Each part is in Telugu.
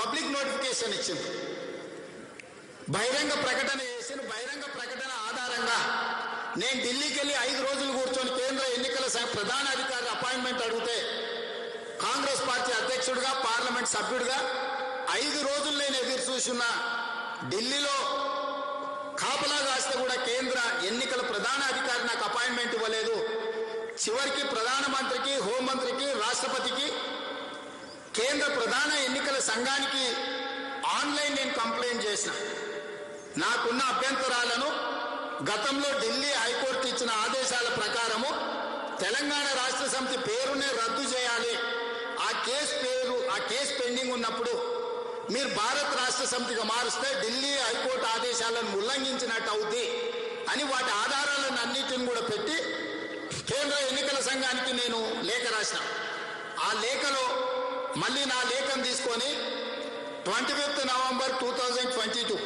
పబ్లిక్ నోటిఫికేషన్ ఇచ్చింది బహిరంగ ప్రకటన చేసిన బహిరంగ ప్రకటన ఆధారంగా నేను ఢిల్లీకి వెళ్ళి ఐదు రోజులు కూర్చొని కేంద్ర ఎన్నికల సంఘ ప్రధాన అధికారి అపాయింట్మెంట్ అడిగితే కాంగ్రెస్ పార్టీ అధ్యక్షుడిగా పార్లమెంట్ సభ్యుడిగా ఐదు రోజులు నేను ఎదురు చూస్తున్నా ఢిల్లీలో కాపలా కాస్తే కూడా కేంద్ర ఎన్నికల ప్రధాన అధికారి నాకు అపాయింట్మెంట్ ఇవ్వలేదు చివరికి ప్రధానమంత్రికి హోంమంత్రికి రాష్ట్రపతికి కేంద్ర ప్రధాన ఎన్నికల సంఘానికి ఆన్లైన్ నేను కంప్లైంట్ చేసిన నాకున్న అభ్యంతరాలను గతంలో ఢిల్లీ హైకోర్టు ఇచ్చిన ఆదేశాల ప్రకారము తెలంగాణ రాష్ట్ర సమితి పేరునే రద్దు చేయాలి ఆ కేసు పేరు ఆ కేసు పెండింగ్ ఉన్నప్పుడు మీరు భారత్ రాష్ట్ర సమితిగా మారుస్తే ఢిల్లీ హైకోర్టు ఆదేశాలను ఉల్లంఘించినట్టు అవుద్ది అని వాటి ఆధారాలను అన్నిటిని కూడా పెట్టి కేంద్ర ఎన్నికల సంఘానికి నేను లేఖ రాసిన ఆ లేఖలో మళ్ళీ నా లేఖను తీసుకొని twenty fifth November two thousand twenty two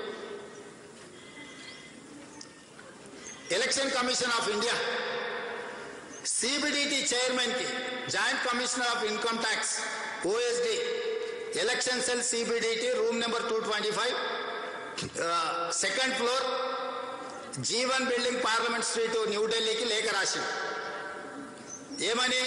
election commission of India CBDT chairman కి joint commissioner of income tax OSD election cell CBDT room number two twenty five second floor Jeevan building parliament street న్యూఢిల్లీకి లేఖ రాసింది ఏమని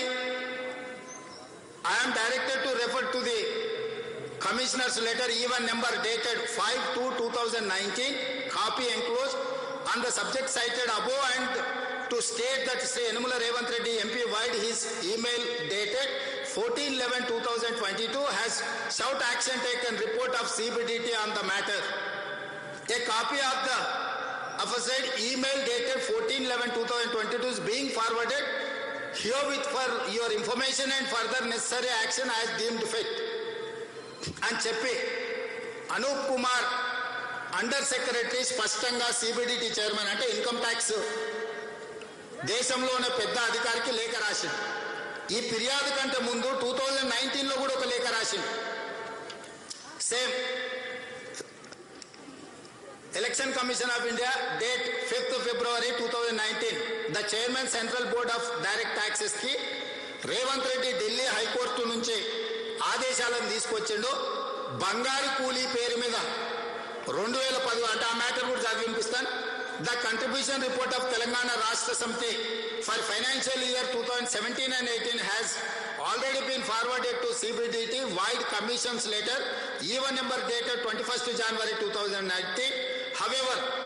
I am directed to refer to the commissioner's letter even number dated five two two thousand nineteen copy enclose on the subject cited above and to state that Sri Yanamula Revanth Reddy MP wide his email dated 14-11-2022 has sought action taken report of CBDT on the matter. A copy of the aforesaid email dated 14-11-2022 is being forwarded herewith for your information and further necessary action as deemed fit. అని చెప్పి అనూప్ కుమార్ అండర్ సెక్రటరీ స్పష్టంగా సిబిడిటి చైర్మన్ అంటే ఇన్కమ్ ట్యాక్స్ దేశంలోనే పెద్ద అధికారికి లేఖ రాసింది ఈ ఫిర్యాదు కంటే ముందు టూ థౌజండ్ నైన్టీన్లో కూడా ఒక లేఖ రాసింది same election commission of India date fifth February two thousand nineteen the chairman central board of direct taxes కి రేవంత్ రెడ్డి ఢిల్లీ హైకోర్టు నుంచి ఆదేశాలను తీసుకొచ్చిండు బంగారు కూలీ పేరు మీద రెండు వేల పది అంటే ఆ మ్యాటర్ కూడా చదివి వినిపిస్తాను the contribution report of Telangana Rashtra Samithi for financial year two thousand seventeen and eighteen has already been forwarded to CBDT vide commission's letter even number dated twenty first January two thousand nineteen however